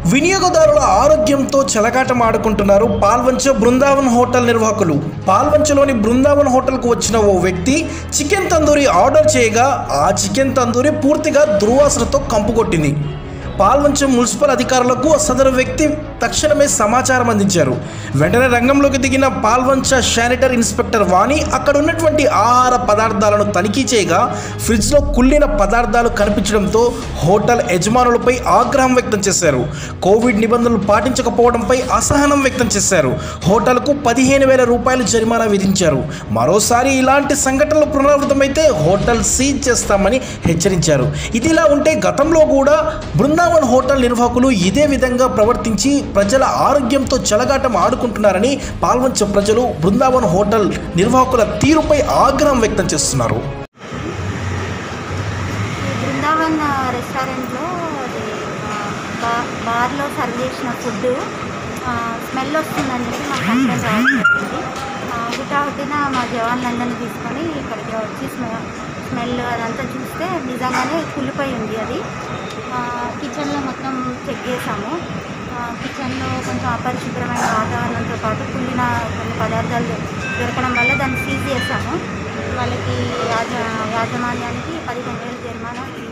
వినియోగదారుల ఆరోగ్యంతో చెలగాటం ఆడుకుంటున్నారు పాల్వంచ బృందావన్ హోటల్ నిర్వాహకులు పాల్వంచలోని బృందావన్ హోటల్కు వచ్చిన ఓ వ్యక్తి చికెన్ తందూరి ఆర్డర్ చేయగా ఆ చికెన్ తందూరి పూర్తిగా దుర్వాసనతో కంపు కొట్టింది పాల్వంచ మున్సిపల్ అధికారులకు సదరు వ్యక్తి తక్షణమే సమాచారం అందించారు వెంటనే రంగంలోకి దిగిన పాల్వంచ శానిటర్ ఇన్స్పెక్టర్ వాణి అక్కడ ఉన్నటువంటి ఆహార పదార్థాలను తనిఖీ చేయగా ఫ్రిడ్జ్లో కుళ్ళిన పదార్థాలు కనిపించడంతో హోటల్ యజమానులపై ఆగ్రహం వ్యక్తం చేశారు కోవిడ్ నిబంధనలు పాటించకపోవడంపై అసహనం వ్యక్తం చేశారు హోటల్కు పదిహేను వేల రూపాయలు జరిమానా విధించారు మరోసారి ఇలాంటి సంఘటనలు పునరావృతమైతే హోటల్ సీజ్ చేస్తామని హెచ్చరించారు ఇదిలా ఉంటే గతంలో కూడా బృందావన్ హోటల్ నిర్వాహకులు ఇదే విధంగా ప్రవర్తించి ప్రజల ఆరోగ్యంతో చెలగాటం ఆడుకుంటున్నారని పాల్వంచ ప్రజలు బృందావన్ హోటల్ నిర్వాహకుల తీరుపై ఆగ్రహం వ్యక్తం చేస్తున్నారు ఈ బృందావన్ రెస్టారెంట్లో అది ఆ, బా- బార్లో సర్వ్ చేసిన ఫుడ్ స్మెల్ వస్తుందని చెప్పి మాకు కంప్లైంట్ రావడం జరిగింది ఆ, హుటాహుటిన మా జవాన్లందరినీ తీసుకొని ఇక్కడికి వచ్చి స్మె- స్మెల్ అదంతా చూస్తే నిజంగానే కుళ్ళిపోయి ఉంది అది ఆ, కిచెన్లో మొత్తం చెక్ చేసాము ఆ, కిచెన్లో కొంచెం అపరిశుభ్రమైన వాతావరణంతో పాటు కుళ్ళిన కొన్ని పదార్థాలు దొరకడం వల్ల దాన్ని సీజ్ చేసాము వాళ్ళకి యాజ యాజమాన్యానికి పదిహేను వేలు జరిమానా